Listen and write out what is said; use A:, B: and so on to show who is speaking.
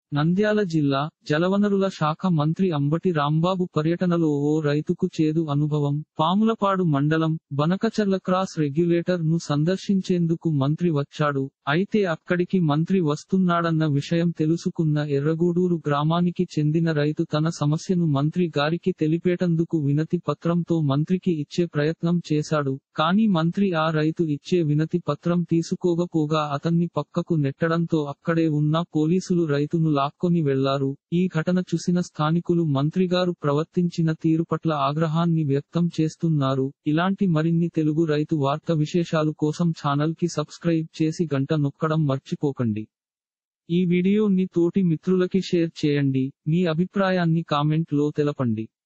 A: నంద్యాల జిల్లా జలవనరుల శాఖ మంత్రి అంబటి రాంబాబు పర్యటనలో ఓ రైతుకు చేదు అనుభవం పాములపాడు మండలం బనకచర్ల క్రాస్ రెగ్యులేటర్ ను సందర్శించేందుకు మంత్రి వచ్చాడు అయితే అక్కడికి మంత్రి వస్తున్నాడన్న విషయం తెలుసుకున్న ఎర్రగూడూరు గ్రామానికి చెందిన రైతు తన సమస్యను మంత్రి గారికి తెలిపేటందుకు వినతి పత్రంతో మంత్రికి ఇచ్చే ప్రయత్నం చేశాడు కానీ మంత్రి ఆ రైతు ఇచ్చే వినతి పత్రం తీసుకోకపోగా అతన్ని పక్కకు నెట్టడంతో అక్కడే ఉన్న పోలీసులు రైతును లాక్కొని వెళ్లారు ఈ ఘటన చూసిన స్థానికులు మంత్రిగారు ప్రవర్తించిన తీరు పట్ల ఆగ్రహాన్ని వ్యక్తం చేస్తున్నారు ఇలాంటి మరిన్ని తెలుగు రైతు వార్త విశేషాలు కోసం ఛానల్ కి సబ్స్క్రైబ్ చేసి గంట నొక్కడం మర్చిపోకండి ఈ వీడియోని తోటి మిత్రులకి షేర్ చేయండి మీ అభిప్రాయాన్ని కామెంట్ లో తెలపండి